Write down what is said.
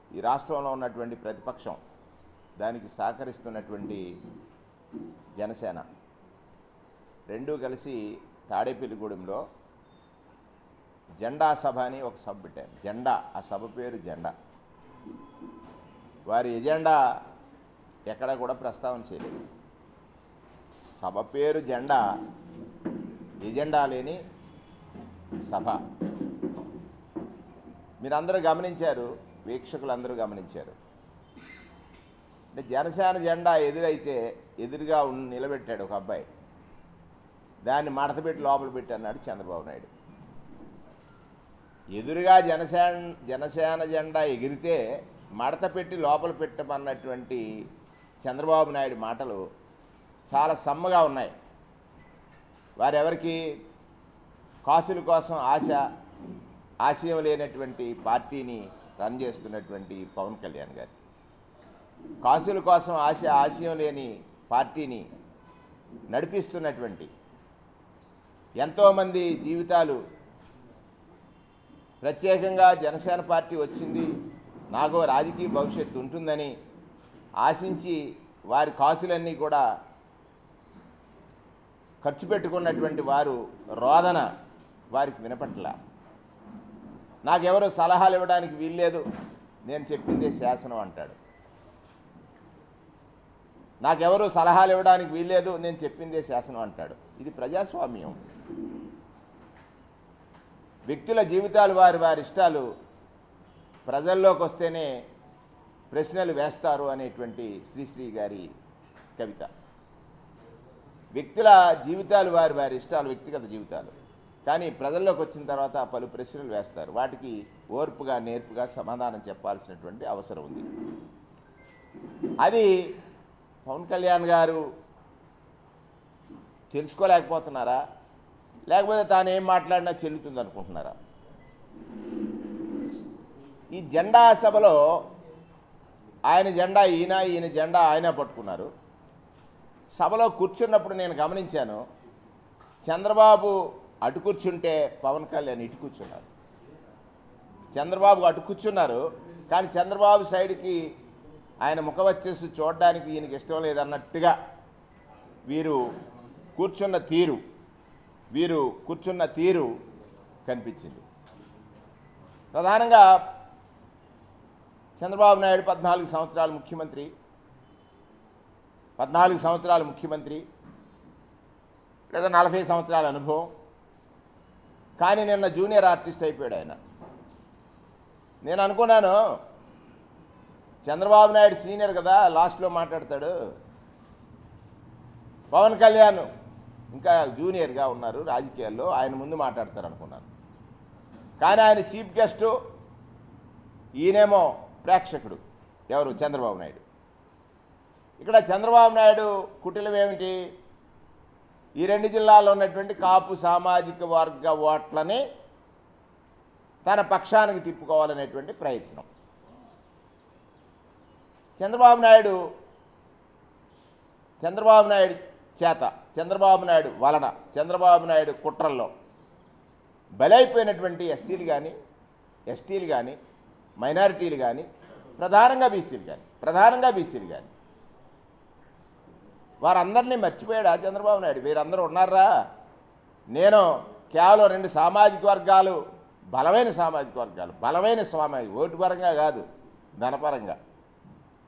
ఈ రాష్ట్రంలో ఉన్నటువంటి ప్రతిపక్షం దానికి సహకరిస్తున్నటువంటి జనసేన రెండూ కలిసి తాడేపల్లిగూడెంలో జెండా సభ అని ఒక సభ పెట్టారు జెండా ఆ సభ పేరు జెండా వారి ఎజెండా ఎక్కడ కూడా ప్రస్తావన చేయలేదు సభ పేరు జెండా ఎజెండా లేని సభ మీరందరూ గమనించారు వీక్షకులందరూ గమనించారు అంటే జనసేన జెండా ఎదురైతే ఎదురుగా ఉన్ నిలబెట్టాడు ఒక అబ్బాయి దాన్ని మడతపెట్టి లోపల పెట్టి అన్నాడు చంద్రబాబు నాయుడు ఎదురుగా జనసేన జనసేన జెండా ఎగిరితే మడత పెట్టి లోపల పెట్టమన్నటువంటి చంద్రబాబు నాయుడు మాటలు చాలా సమ్మగా ఉన్నాయి వారెవరికి కాసుల కోసం ఆశ ఆశయం లేనటువంటి పార్టీని రన్ చేస్తున్నటువంటి పవన్ కళ్యాణ్ గారు కాసుల కోసం ఆశ ఆశయం లేని పార్టీని నడిపిస్తున్నటువంటి ఎంతోమంది జీవితాలు ప్రత్యేకంగా జనసేన పార్టీ వచ్చింది నాగో రాజకీయ భవిష్యత్తు ఉంటుందని ఆశించి వారి కాసులన్నీ కూడా ఖర్చు పెట్టుకున్నటువంటి వారు రోదన వారికి వినపట్ల నాకెవరు సలహాలు ఇవ్వడానికి వీల్లేదు నేను చెప్పిందే శాసనం అంటాడు నాకెవరు సలహాలు ఇవ్వడానికి వీల్లేదు నేను చెప్పిందే శాసనం అంటాడు ఇది ప్రజాస్వామ్యం వ్యక్తుల జీవితాలు వారి వారి ఇష్టాలు ప్రజల్లోకి వస్తేనే ప్రశ్నలు వేస్తారు అనేటువంటి శ్రీశ్రీ గారి కవిత వ్యక్తుల జీవితాలు వారి వారి ఇష్టాలు వ్యక్తిగత జీవితాలు కానీ ప్రజల్లోకి వచ్చిన తర్వాత పలు ప్రశ్నలు వేస్తారు వాటికి ఓర్పుగా నేర్పుగా సమాధానం చెప్పాల్సినటువంటి అవసరం ఉంది అది పవన్ కళ్యాణ్ గారు తెలుసుకోలేకపోతున్నారా లేకపోతే తాను ఏం మాట్లాడినా చెల్లుతుంది అనుకుంటున్నారా ఈ జెండా సభలో ఆయన జెండా ఈయన ఈయన జెండా ఆయన పట్టుకున్నారు సభలో కూర్చున్నప్పుడు నేను గమనించాను చంద్రబాబు అటు కూర్చుంటే పవన్ కళ్యాణ్ ఇటు కూర్చున్నారు చంద్రబాబు అటు కూర్చున్నారు కానీ చంద్రబాబు సైడ్కి ఆయన ముఖ వచ్చేసి చూడడానికి ఈయనకి ఇష్టం లేదన్నట్టుగా వీరు కూర్చున్న తీరు వీరు కూర్చున్న తీరు కనిపించింది ప్రధానంగా చంద్రబాబు నాయుడు పద్నాలుగు సంవత్సరాలు ముఖ్యమంత్రి పద్నాలుగు సంవత్సరాలు ముఖ్యమంత్రి లేదా నలభై సంవత్సరాల అనుభవం కానీ నిన్న జూనియర్ ఆర్టిస్ట్ అయిపోయాడు ఆయన నేను అనుకున్నాను చంద్రబాబు నాయుడు సీనియర్ కదా లాస్ట్లో మాట్లాడతాడు పవన్ కళ్యాణ్ ఇంకా జూనియర్గా ఉన్నారు రాజకీయాల్లో ఆయన ముందు మాట్లాడతారు అనుకున్నాను కానీ ఆయన చీఫ్ గెస్ట్ ఈయనేమో ప్రేక్షకుడు ఎవరు చంద్రబాబు నాయుడు ఇక్కడ చంద్రబాబు నాయుడు కుటిలం ఏమిటి ఈ రెండు జిల్లాల్లో ఉన్నటువంటి కాపు సామాజిక వర్గ ఓట్లని తన పక్షానికి తిప్పుకోవాలనేటువంటి ప్రయత్నం చంద్రబాబు నాయుడు చంద్రబాబు నాయుడు చేత చంద్రబాబు నాయుడు వలన చంద్రబాబు నాయుడు కుట్రల్లో బలైపోయినటువంటి ఎస్సీలు కానీ ఎస్టీలు కానీ మైనారిటీలు కానీ ప్రధానంగా బీసీలు కానీ ప్రధానంగా బీసీలు కానీ వారందరినీ మర్చిపోయాడా చంద్రబాబు నాయుడు వీరందరూ ఉన్నారా నేను కేవలం రెండు సామాజిక వర్గాలు బలమైన సామాజిక వర్గాలు బలమైన సామాజిక ఓటు పరంగా కాదు ధనపరంగా